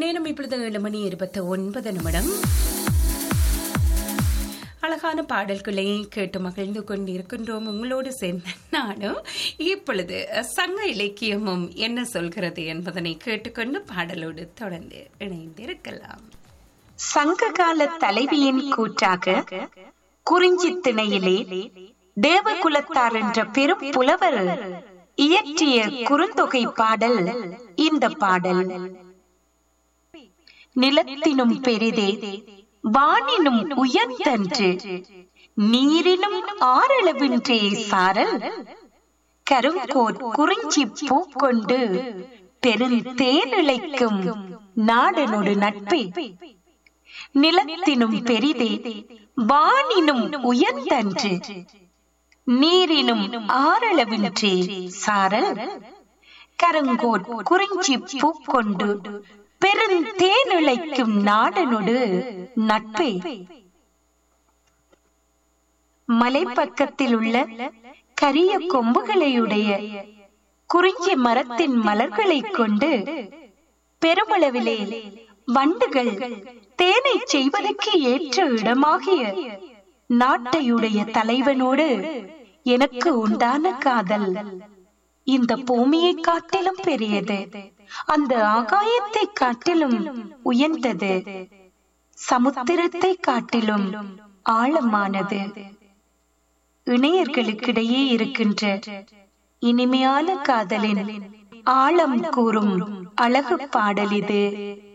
நேரம் இப்பொழுது ஏழு மணி இருபத்தி ஒன்பது நிமிடம் அழகான பாடல்களை கேட்டு மகிழ்ந்து கொண்டிருக்கின்றோம் உங்களோடு சேர்ந்த நானும் இப்பொழுது சங்க இலக்கியமும் என்ன சொல்கிறது என்பதனை கேட்டுக்கொண்டு பாடலோடு தொடர்ந்து இணைந்திருக்கலாம் சங்ககால தலைவியின் கூற்றாக குறிஞ்சி திணையிலே தேவகுலத்தார் என்ற பெரும் புலவர் இயற்றிய குறுந்தொகை பாடல் இந்த பாடல் நிலத்தினும் பெரிதே வானினும் உயர்ந்தன்று நீரினும் ஆறளவின்றே சாரல் கருங்கோட் குறிஞ்சி பூக்கொண்டு பெருந்தேனிழைக்கும் நாடனொடு நட்பே நிலத்தினும் பெரிதே வானினும் உயர்ந்தன்று நீரினும் ஆறளவின்றே சாரல் கருங்கோட் குறிஞ்சி பூக்கொண்டு பெருந்தேனிழைக்கும் நாடனொடு நட்பே மலைப்பக்கத்தில் உள்ள கரிய கொம்புகளையுடைய குறிஞ்சி மரத்தின் மலர்களைக் கொண்டு பெருமளவிலே வண்டுகள் தேனை செய்வதற்கு ஏற்ற இடமாகிய நாட்டையுடைய தலைவனோடு எனக்கு உண்டான காதல் இந்த பூமியை காட்டிலும் பெரியது அந்த ஆகாயத்தை காட்டிலும் உயர்ந்தது சமுத்திரத்தை காட்டிலும் ஆழமானது இணையர்களுக்கிடையே இருக்கின்ற இனிமையான காதலின் ஆழம் கூறும் அழகு பாடல் இது